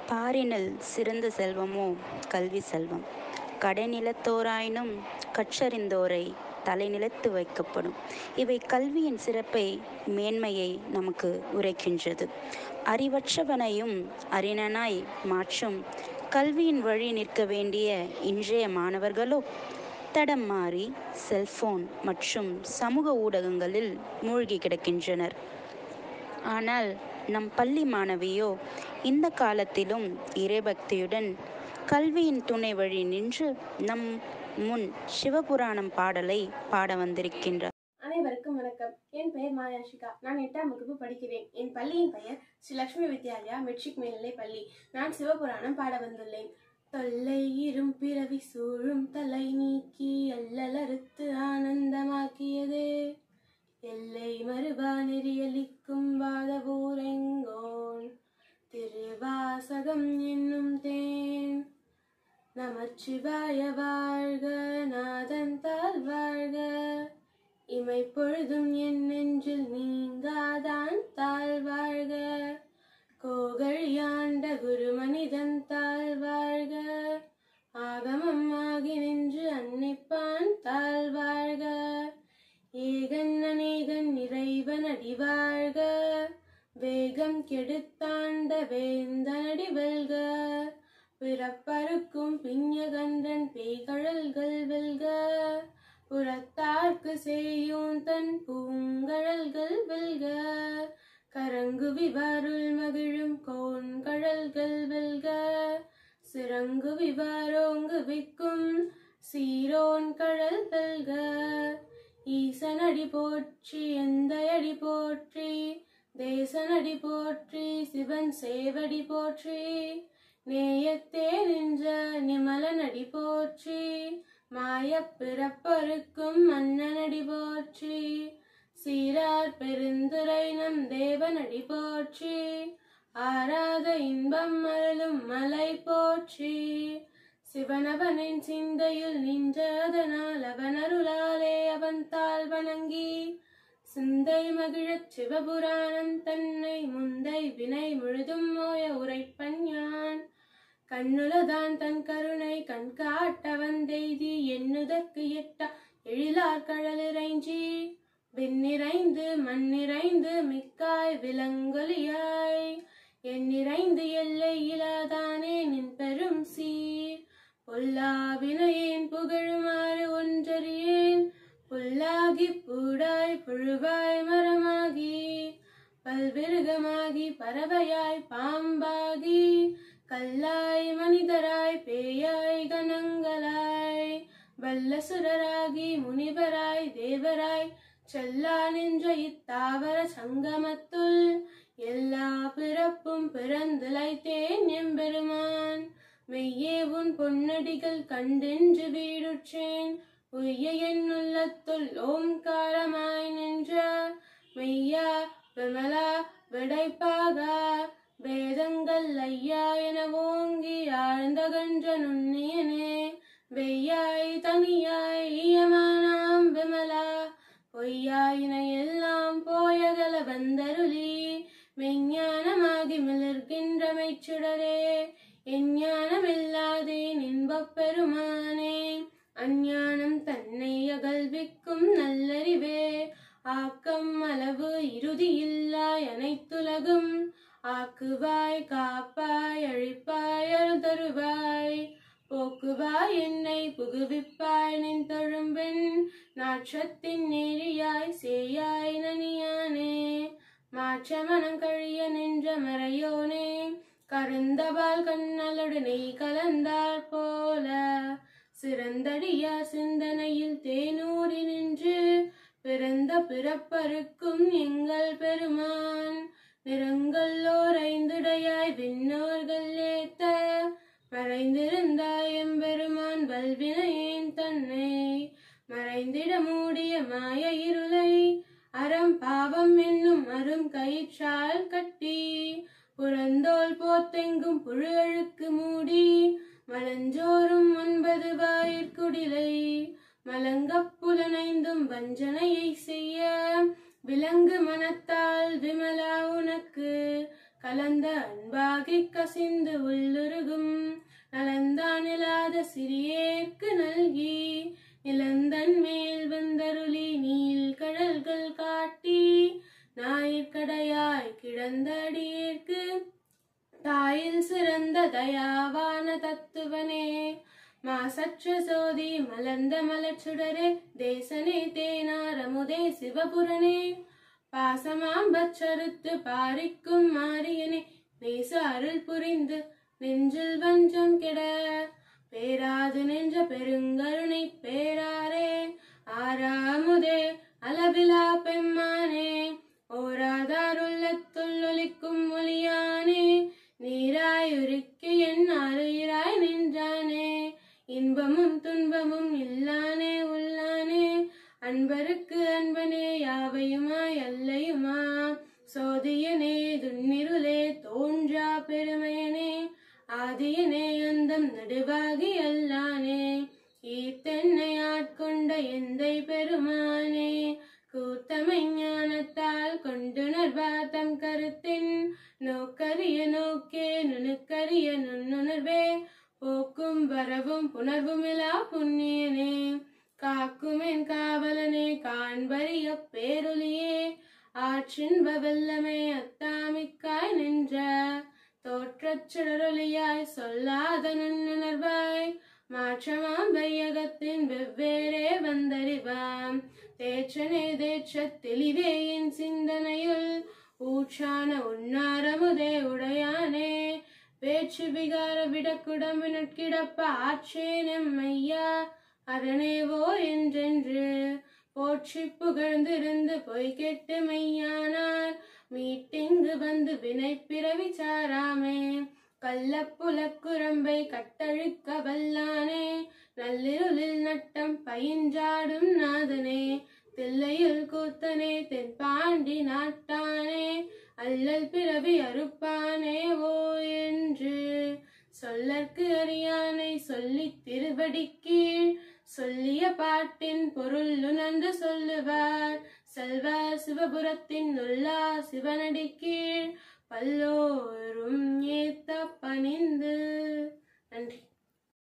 பாரினில் சிறந்த செல்வமோ கல்வி செல்வம் கடைநிலத்தோராயினும் கற்றறிந்தோரை தலைநிலத்து வைக்கப்படும் இவை கல்வியின் சிறப்பை மேன்மையை நமக்கு உரைக்கின்றது அறிவற்றவனையும் அறிஞனாய் மாற்றும் கல்வியின் வழி நிற்க வேண்டிய இன்றைய மாணவர்களோ தடம் மாறி செல்போன் மற்றும் சமூக ஊடகங்களில் மூழ்கி கிடக்கின்றனர் ஆனால் நம் பள்ளி மாணவியோ இந்த காலத்திலும் இறைபக்தியுடன் கல்வியின் துணை வழி நின்று நம் முன் சிவபுராணம் பாடலை பாட வந்திருக்கின்றார் அனைவருக்கும் வணக்கம் என் பெயர் மாயாஷிகா நான் எட்டாம் வகுப்பு படிக்கிறேன் என் பள்ளியின் பெயர் ஸ்ரீ லட்சுமி வித்யாலயா மெட்ரிக் மேல்நிலை பள்ளி நான் சிவபுராணம் பாட வந்துள்ளேன் தொல்லை இரும் பிறவி சூழும் தலை நீக்கி அல்லலறுத்து ஆனந்தமாக்கியதே எல்லை மறுபா நெறியலிக்கும் வாதவூரெங்கோன் திருவாசகம் என்னும் தேன் நமச்சிவாய வாழ்க நாதன் தாழ் வாழ்க இமை பொழுதும் என் நெஞ்சில் நீங்காதான் தாழ் வாழ்க கோகள் யாண்ட குரு மனிதன் தாழ் வாழ்க ஆகமம் ஆகி நின்று அன்னைப்பான் தாழ் வாழ்க ஏகன் அநேகன் இறைவன் அடி வாழ்க வேகம் கெடுத்தாண்ட வேந்தனடி வெல்க பிறப்பருக்கும் பிஞகன்றன் பேய்கழல்கள் வெல்க புறத்தார்க்கு செய்யும் தன் பூங்கழல்கள் வெல்க கரங்குவிவாருள் மகிழும் கோண்கழல்கள் வெல்க சிறங்கு விவாரோங்கு விக்கும் சீரோன் கழல் வெல்க ஈசனடி போற்றி எந்த அடி போற்றி தேசனடி போற்றி சிவன் சேவடி போற்றி நேயத்தே நின்ற நிமலனடி போற்றி மாயப் பிறப்பருக்கும் மன்னனடி போற்றி சீரார் பெருந்துரை நம் தேவனடி போற்றி ஆராத இன்பம் அருளும் மலை போற்றி சிவனவனின் சிந்தையில் நின்றதனால் அவன் அருளாலே அவன் தாழ் வணங்கி சிந்தை மகிழச் சிவபுராணம் தன்னை முந்தை வினை முழுதும் மோய உரைப்பன் யான் கண்ணுலதான் தன் கருணை கண் காட்ட வந்தெய்தி எண்ணுதற்கு எட்ட எழிலார் கடலிறைஞ்சி விண்ணிறைந்து மண்ணிறைந்து மிக்காய் விலங்கொலியாய் எண்ணிறைந்து எல்லை இலாதானே நின் பெரும் சீர் பொல்லாவினையேன் புகழுமாறு ஒன்றறியேன் புல்லாகி பூடாய் புழுவாய் மரமாகி பல்விருகமாகி பறவையாய் பாம்பாகி கல்லாய் மனிதராய் பேயாய் கணங்களாய் வல்லசுரராகி முனிவராய் தேவராய் செல்லா நின்ற இத்தாவர சங்கமத்துள் எல்லா பிறப்பும் பிறந்திலைத்தேன் எம்பெருமான் மெய்யே உன் பொன்னடிகள் கண்டென்று வீடுற்றேன் உய்ய என் உள்ளத்துள் ஓம்காரமாய் நின்ற மெய்யா விமலா விடைப்பாக வேதங்கள் ஐயா என ஓங்கி ஆழ்ந்தகன்ற நுண்ணியனே வெய்யாய் தனியாய் ஈயமானாம் விமலா பொய்யாயின எல்லாம் போயகல வந்தருளி மெஞ்ஞானமாகி மிளர்கின்ற மெச்சுடரே எஞ்ஞானமில்லாதேன் இன்பப் பெருமானே அஞ்ஞானம் தன்னை அகல்விக்கும் நல்லறிவே ஆக்கம் அளவு இறுதியில்லாய் அனைத்துலகும் ஆக்குவாய் காப்பாய் அழிப்பாய் அருதருவாய் போக்குவாய் என்னை புகுவிப்பாய் நின் தொழும்பெண் நாற்றத்தின் நேரியாய் சேயாய் நனியானே மாற்ற மனம் கழிய நின்ற மறையோனே கருந்தபால் கண்ணலுடனே கலந்தார் போல சிறந்தடியா சிந்தனையில் தேனூறி நின்று பிறந்த பிறப்பருக்கும் எங்கள் பெருமான் நிறங்களோர் ஐந்துடையாய் விண்ணோர்கள் ஏத்த மறைந்திருந்தாய் எம்பெருமான் வல்வினையேன் தன்னை மறைந்திட மூடிய மாய இருளை அறம் பாவம் என்னும் அரும் கயிற்றால் கட்டி புறந்தோல் போத்தெங்கும் புழு அழுக்கு மூடி மலஞ்சோறும் ஒன்பது வாயிற்குடிலை மலங்கப் புலனைந்தும் வஞ்சனையை செய்ய விலங்கு மனத்தால் விமலா உனக்கு கலந்த அன்பாகி கசிந்து உள்ளுருகும் நலந்தான் இல்லாத சிறியேற்கு நல்கி நிலந்தன் மேல் வந்தருளி நீல் கடல்கள் காட்டி ஞாயிற்கடையாய் கிடந்த அடியேற்கு தாயில் சிறந்த தயாவான தத்துவனே மாசற்ற சோதி மலர்ந்த மலர்ச்சுடரே தேசனே தேனாரமுதே சிவபுரனே பாசமாம் பச்சருத்து பாரிக்கும் மாரியனே நேச அருள் புரிந்து நெஞ்சில் வஞ்சம் கெட பேராது நின்ற பெருங்கருணை பேராரே ஆறாமுதே அளவிலா பெம்மானே ஓராதாருள்ளத்துள்ளொலிக்கும் ஒளியானே நீராயுருக்கி என் அருயிராய் நின்றானே இன்பமும் துன்பமும் இல்லானே உள்ளானே அன்பருக்கு அன்பனே யாவையுமாய் அல்லையுமா சோதியனே துன்னிருளே தோன்றா பெருமையனே ஆதியனே அந்தம் நடுவாகி அல்லானே ஈத்தென்னை ஆட்கொண்ட எந்தை பெருமானே கூத்தமை ஞானத்தால் கொண்டுணர்வார் தம் கருத்தின் நோக்கரிய நோக்கே நுணுக்கரிய நுண்ணுணர்வே போக்கும் வரவும் புணர்வுமிலா புண்ணியனே காக்குமென் காவலனே காண்பறிய பேரொலியே ஆற்றின்ப வெல்லமே அத்தாமிக்காய் நின்ற தோற்றச் சுடரொலியாய் சொல்லாத நுண்ணுணர்வாய் மாற்றமாம் வையகத்தின் வெவ்வேறே வந்தறிவாம் தேற்றனே தேற்றத் தெளிவே என் சிந்தனையுள் ஊற்றான உன்னாரமுதே உடையானே பேச்சு விகார விடக்குடம்பு நட்கிடப்ப ஆற்றேன் எம்மையா அரணேவோ என்றென்று போற்றி புகழ்ந்திருந்து பொய் கெட்டு மெய்யானார் மீட்டிங்கு வந்து வினை பிறவி சாராமே கள்ளப்புலக்குரம்பை கட்டழுக்க வல்லானே நள்ளிருளில் நட்டம் பயின்றாடும் நாதனே தில்லையில் கூத்தனே தென்பாண்டி நாட்டானே அல்லல் பிறவி அறுப்பானே ஓ என்று சொல்லற்கு அறியானை சொல்லித் திருவடிக்கீழ் சொல்லிய பாட்டின் பொருள் உணர்ந்து சொல்லுவார் செல்வார் சிவபுரத்தின் உள்ளா சிவனடி கீழ் பல்லோரும் ஏத்த பணிந்து நன்றி